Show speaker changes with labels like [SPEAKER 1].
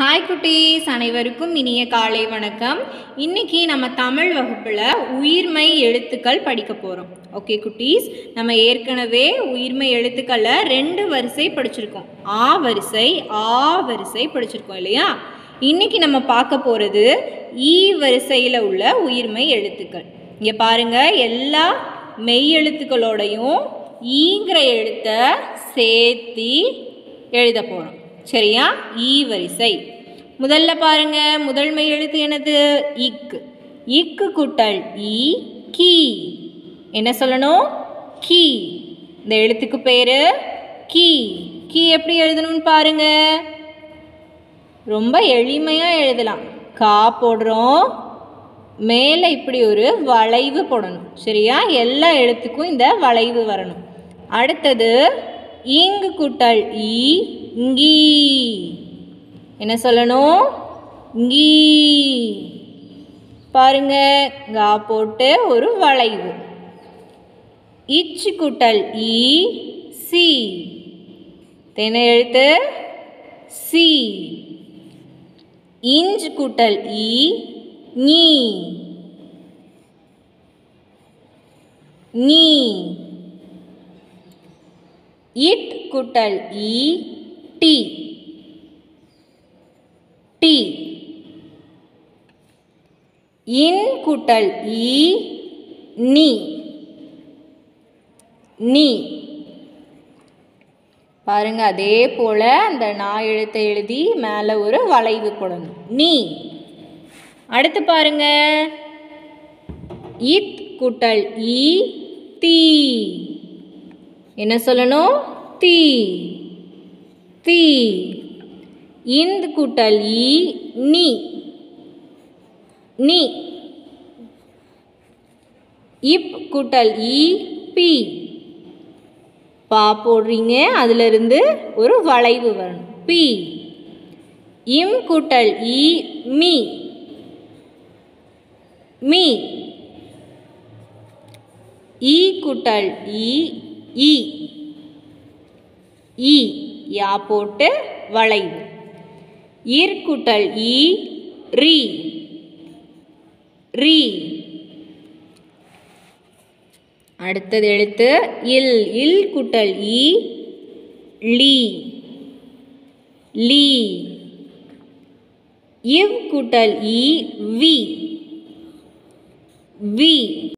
[SPEAKER 1] hi குட்டீஸ் அனைவருக்கும் இனிய காலை வணக்கம் இன்னைக்கு நம்ம தமிழ் வகுப்பில் உயிர்மை எழுத்துக்கள் படிக்க போகிறோம் ஓகே குட்டீஸ் நம்ம ஏற்கனவே உயிர்மை எழுத்துக்களை ரெண்டு வரிசை படிச்சிருக்கோம் ஆ வரிசை ஆ வரிசை படிச்சிருக்கோம் இல்லையா இன்னைக்கு நம்ம பார்க்க போகிறது ஈ வரிசையில் உள்ள உயிர்மை எழுத்துக்கள் இங்கே பாருங்க எல்லா மெய் எழுத்துக்களோடையும் ஈங்கிற எழுத்தை சேர்த்தி எழுத போகிறோம் சரியா ஈ வரிசை முதல்ல பாருங்க முதன்மை எழுத்து என்னது இக்கு இக்கு கூட்டல் ஈ கீ என்ன சொல்லணும் கீ இந்த எழுத்துக்கு பேரு கீ கீ எப்படி எழுதணும்னு பாருங்க ரொம்ப எளிமையாக எழுதலாம் கா போடுறோம் மேலே இப்படி ஒரு வளைவு போடணும் சரியா எல்லா எழுத்துக்கும் இந்த வளைவு வரணும் அடுத்தது இங்கு கூட்டல் ஈ ngி என்ன சொல்லணும் ngி பாருங்க கா போட்டு ஒரு வளைவு இச்சு கூட்டல் ஈ சி தென்னை எழுத்து சி இஞ்சு கூட்டல் ஈ நீ நீ இட் கூட்டல் ஈ டி டி இன் கூட்டல் ஈ நீ நீ பாருங்க அதே போல அந்த நான் எழுத்தை எழுதி மேலே ஒரு வளைவு போடணும் நீ அடுத்து பாருங்க இத் கூட்டல் ஈ தீ என்ன சொல்லணும் தீ தீ இந்து கூட்டல் ஈ நீ நீ இப் கூட்டல் ஈ பி பா போடுறீங்க அதிலிருந்து ஒரு வளைவு வரணும் பி இம் கூட்டல் ஈ மீ மீ ஈ கூட்டல் ஈ ஈ ஈ யா போட்டு வளைவு ஈர்க்குட்டல் ஈ ரீ ரீ அடுத்தது எழுத்து இல் இல் குட்டல் ஈ லீ லீ இவ் குட்டல் ஈ வி வி